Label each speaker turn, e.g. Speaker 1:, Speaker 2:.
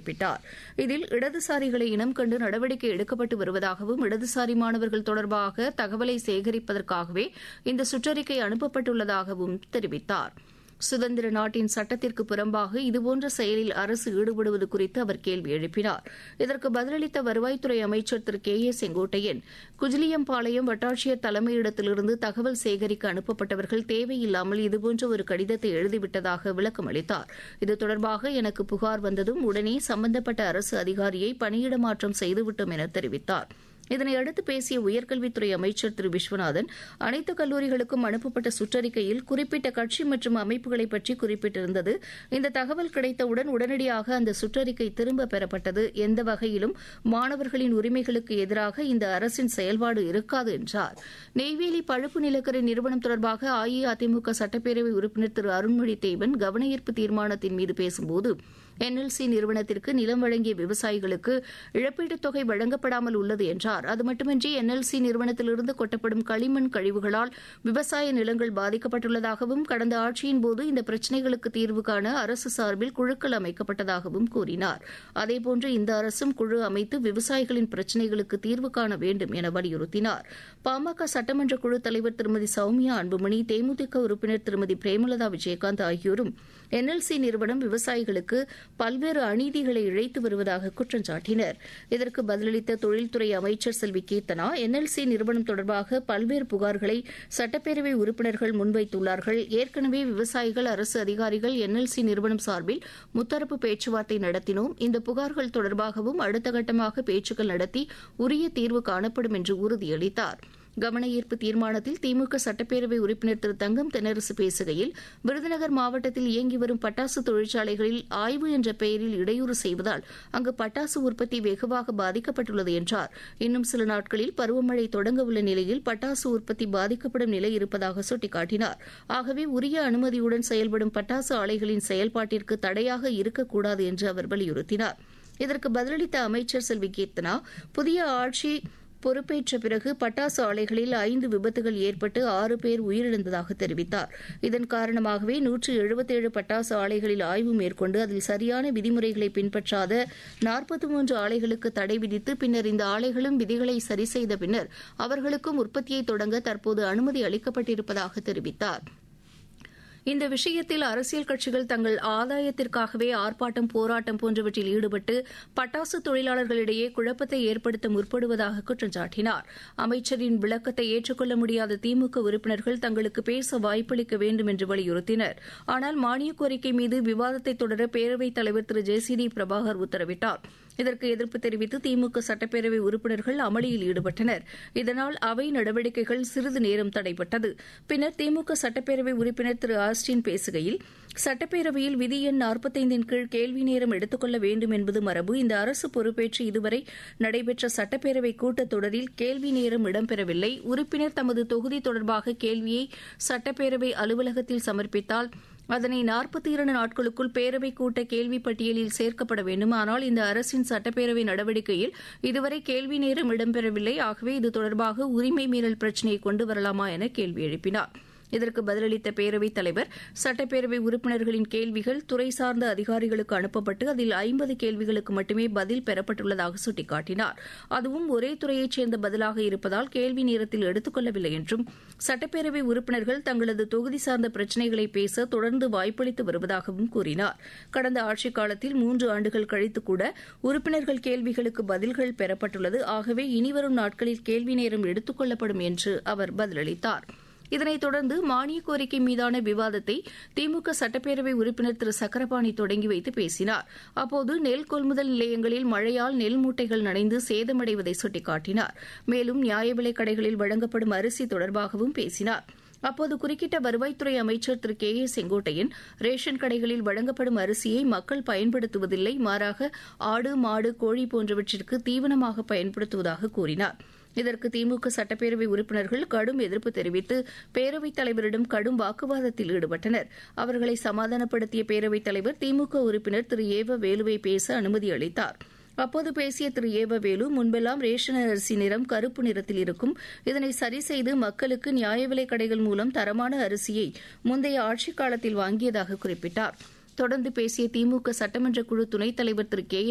Speaker 1: குறிப்பிட்டார் இதில் இடதுசாரிகளை இனம் கண்டு நடவடிக்கை எடுக்கப்பட்டு வருவதாகவும் இடதுசாரி மாணவர்கள் தொடர்பாக தகவலை சேகரிப்பதற்காகவே இந்த சுற்றறிக்கை அனுப்பப்பட்டுள்ளதாகவும் தெரிவித்தார் சுதந்திர நாட்டின் சட்டத்திற்கு புறம்பாக இதுபோன்ற செயலில் அரசு ஈடுபடுவது குறித்து அவர் கேள்வி எழுப்பினார் இதற்கு பதிலளித்த வருவாய்த்துறை அமைச்சர் திரு கே ஏ செங்கோட்டையன் குஜிலியம்பாளையம் வட்டாட்சியர் தலைமையிடத்திலிருந்து தகவல் சேகரிக்க அனுப்பப்பட்டவர்கள் தேவையில்லாமல் இதுபோன்ற ஒரு கடிதத்தை எழுதிவிட்டதாக விளக்கம் அளித்தார் இது தொடர்பாக எனக்கு புகார் வந்ததும் உடனே சம்பந்தப்பட்ட அரசு அதிகாரியை பணியிட மாற்றம் செய்துவிட்டோம் என தெரிவித்தார் இதனையடுத்து பேசிய உயர்கல்வித்துறை அமைச்சர் திரு விஸ்வநாதன் அனைத்து கல்லூரிகளுக்கும் அனுப்பப்பட்ட சுற்றறிக்கையில் குறிப்பிட்ட கட்சி மற்றும் அமைப்புகளை பற்றி குறிப்பிட்டிருந்தது இந்த தகவல் கிடைத்தவுடன் உடனடியாக அந்த சுற்றறிக்கை திரும்ப பெறப்பட்டது எந்த வகையிலும் மாணவர்களின் உரிமைகளுக்கு எதிராக இந்த அரசின் செயல்பாடு இருக்காது என்றார் நெய்வேலி பழுப்பு நிலக்கரி நிறுவனம் தொடர்பாக அஇஅதிமுக சட்டப்பேரவை உறுப்பினர் திரு அருண்மொழி தேவன் கவனஈர்ப்பு தீர்மானத்தின் மீது பேசும்போது என்எல்சி நிறுவனத்திற்கு நிலம் வழங்கிய விவசாயிகளுக்கு இழப்பீட்டுத் தொகை வழங்கப்படாமல் உள்ளது என்றார் அது மட்டுமின்றி என்எல்சி நிறுவனத்திலிருந்து கொட்டப்படும் களிமண் கழிவுகளால் விவசாய நிலங்கள் பாதிக்கப்பட்டுள்ளதாகவும் கடந்த ஆட்சியின் போது இந்த பிரச்சினைகளுக்கு தீர்வு காண அரசு சார்பில் குழுக்கள் அமைக்கப்பட்டதாகவும் கூறினார் அதேபோன்று இந்த அரசும் குழு அமைத்து விவசாயிகளின் பிரச்சினைகளுக்கு தீர்வு காண வேண்டும் என வலியுறுத்தினார் பாமக சட்டமன்ற குழு தலைவர் திருமதி சௌமியா அன்புமணி தேமுதிக உறுப்பினர் திருமதி பிரேமலதா விஜயகாந்த் ஆகியோரும் என்எல்சி நிறுவனம் விவசாயிகளுக்கு பல்வேறு அநீதிகளை இழைத்து வருவதாக குற்றம் சாட்டினர் இதற்கு பதிலளித்த தொழில்துறை அமைச்சர் செல்வி கீர்த்தனா என்எல்சி நிறுவனம் தொடர்பாக பல்வேறு புகார்களை சட்டப்பேரவை உறுப்பினர்கள் முன்வைத்துள்ளார்கள் ஏற்கனவே விவசாயிகள் அரசு அதிகாரிகள் என்எல்சி நிறுவனம் சார்பில் முத்தரப்பு பேச்சுவார்த்தை நடத்தினோம் இந்த புகார்கள் தொடர்பாகவும் அடுத்த கட்டமாக பேச்சுக்கள் நடத்தி உரிய தீர்வு காணப்படும் என்று உறுதியளித்தாா் கவன ஈர்ப்பு தீர்மானத்தில் திமுக சட்டப்பேரவை உறுப்பினர் திரு தங்கம் தென்னரசு பேசுகையில் விருதுநகர் மாவட்டத்தில் இயங்கி வரும் பட்டாசு தொழிற்சாலைகளில் ஆய்வு என்ற பெயரில் இடையூறு செய்வதால் அங்கு பட்டாசு உற்பத்தி வெகுவாக பாதிக்கப்பட்டுள்ளது என்றார் இன்னும் சில நாட்களில் பருவமழை தொடங்க உள்ள நிலையில் பட்டாசு உற்பத்தி பாதிக்கப்படும் நிலை இருப்பதாக சுட்டிக்காட்டினார் ஆகவே உரிய அனுமதியுடன் செயல்படும் பட்டாசு ஆலைகளின் செயல்பாட்டிற்கு தடையாக இருக்கக்கூடாது என்று அவர் வலியுறுத்தினார் இதற்கு பதிலளித்த அமைச்சர் செல்வி கீர்த்தனா புதிய ஆட்சி பொறுப்பேற்ற பிறகு பட்டாசு ஆலைகளில் ஐந்து விபத்துகள் ஏற்பட்டு ஆறு பேர் உயிரிழந்ததாக தெரிவித்தார் இதன் காரணமாகவே நூற்று எழுபத்தேழு பட்டாசு ஆலைகளில் ஆய்வு மேற்கொண்டு அதில் சரியான விதிமுறைகளை பின்பற்றாத நாற்பத்தி மூன்று ஆலைகளுக்கு தடை விதித்து பின்னர் இந்த ஆலைகளும் விதிகளை சரி செய்த பின்னர் அவர்களுக்கும் உற்பத்தியை தொடங்க தற்போது அனுமதி அளிக்கப்பட்டிருப்பதாக தெரிவித்தாா் இந்த விஷயத்தில் அரசியல் கட்சிகள் தங்கள் ஆதாயத்திற்காகவே ஆர்ப்பாட்டம் போராட்டம் போன்றவற்றில் ஈடுபட்டு பட்டாசு தொழிலாளர்களிடையே குழப்பத்தை ஏற்படுத்த முற்படுவதாக குற்றம் சாட்டினார் அமைச்சரின் விளக்கத்தை ஏற்றுக்கொள்ள முடியாத திமுக உறுப்பினர்கள் தங்களுக்கு பேச வாய்ப்பளிக்க வேண்டும் என்று வலியுறுத்தினர் ஆனால் மானியக் கோரிக்கை மீது விவாதத்தை தொடர பேரவைத் தலைவர் Thiru J C D Prabhakar உத்தரவிட்டார் இதற்கு எதிர்ப்பு தெரிவித்து திமுக சட்டப்பேரவை உறுப்பினர்கள் அமளியில் ஈடுபட்டனர் இதனால் அவை நடவடிக்கைகள் சிறிது நேரம் தடைபட்டது பின்னர் திமுக சட்டப்பேரவை உறுப்பினர் திரு ஆஸ்டின் பேசுகையில் சட்டப்பேரவையில் விதி எண் நாற்பத்தைந்தின் கீழ் கேள்வி நேரம் எடுத்துக்கொள்ள வேண்டும் என்பது மரபு இந்த அரசு பொறுப்பேற்று இதுவரை நடைபெற்ற சட்டப்பேரவை கூட்டத்தொடரில் கேள்வி நேரம் இடம்பெறவில்லை உறுப்பினர் தமது தொகுதி தொடர்பாக கேள்வியை சட்டப்பேரவை அலுவலகத்தில் சமர்ப்பித்தால் அதனை நாற்பத்தி இரண்டு நாட்களுக்குள் பேரவை கூட்ட கேள்வி பட்டியலில் சேர்க்கப்பட வேண்டும் ஆனால் இந்த அரசின் சட்டப்பேரவை நடவடிக்கையில் இதுவரை கேள்வி நேரம் இடம்பெறவில்லை ஆகவே இது தொடர்பாக உரிமை மீறல் பிரச்சினையை கொண்டு வரலாமா என கேள்வி எழுப்பினார் இதற்கு பதிலளித்த பேரவைத் தலைவர் சட்டப்பேரவை உறுப்பினர்களின் கேள்விகள் துறை சார்ந்த அதிகாரிகளுக்கு அனுப்பப்பட்டு அதில் ஐம்பது கேள்விகளுக்கு மட்டுமே பதில் பெறப்பட்டுள்ளதாக சுட்டிக்காட்டினார் அதுவும் ஒரே துறையைச் சேர்ந்த பதிலாக இருப்பதால் கேள்வி நேரத்தில் எடுத்துக்கொள்ளவில்லை என்றும் சட்டப்பேரவை உறுப்பினர்கள் தங்களது தொகுதி சார்ந்த பிரச்சினைகளை பேச தொடர்ந்து வாய்ப்பளித்து வருவதாகவும் கூறினார் கடந்த ஆட்சிக் காலத்தில் மூன்று ஆண்டுகள் கழித்து கூட உறுப்பினர்கள் கேள்விகளுக்கு பதில்கள் பெறப்பட்டுள்ளது ஆகவே இனிவரும் நாட்களில் கேள்வி நேரம் எடுத்துக் கொள்ளப்படும் என்று அவர் பதிலளித்தாா் இதனைத் தொடர்ந்து மானிய கோரிக்கை மீதான விவாதத்தை திமுக சட்டப்பேரவை உறுப்பினர் திரு சக்கரபாணி தொடங்கி வைத்து பேசினார் அப்போது நெல் கொள்முதல் நிலையங்களில் மழையால் நெல் மூட்டைகள் நனைந்து சேதமடைவதை சுட்டிக்காட்டினார் மேலும் நியாய விலைக் கடைகளில் வழங்கப்படும் அரிசி தொடர்பாகவும் பேசினார் அப்போது குறுக்கிட்ட வருவாய்த்துறை அமைச்சர் Thiru K A Sengottaiyan ration கடைகளில் வழங்கப்படும் அரிசியை மக்கள் பயன்படுத்துவதில்லை மாறாக ஆடு மாடு கோழி போன்றவற்றிற்கு தீவனமாக பயன்படுத்துவதாக கூறினார் இதற்கு திமுக சட்டப்பேரவை உறுப்பினர்கள் கடும் எதிர்ப்பு தெரிவித்து பேரவைத் தலைவரிடம் கடும் வாக்குவாதத்தில் ஈடுபட்டனர் அவர்களை சமாதானப்படுத்திய பேரவைத் தலைவர் திமுக உறுப்பினர் திரு ஏவ வேலுவை பேச அனுமதி அளித்தார் அப்போது பேசிய திரு ஏவவேலு முன்பெல்லாம் ரேஷன் அரிசி நிறம் கருப்பு நிறத்தில் இருக்கும் இதனை சரி செய்து மக்களுக்கு நியாய விலைக் கடைகள் மூலம் தரமான அரிசியை முந்தைய ஆட்சிக் காலத்தில் வாங்கியதாக குறிப்பிட்டார் தொடர்ந்து பேசிய திமுக சட்டமன்ற குழு துணைத் தலைவர் திரு கே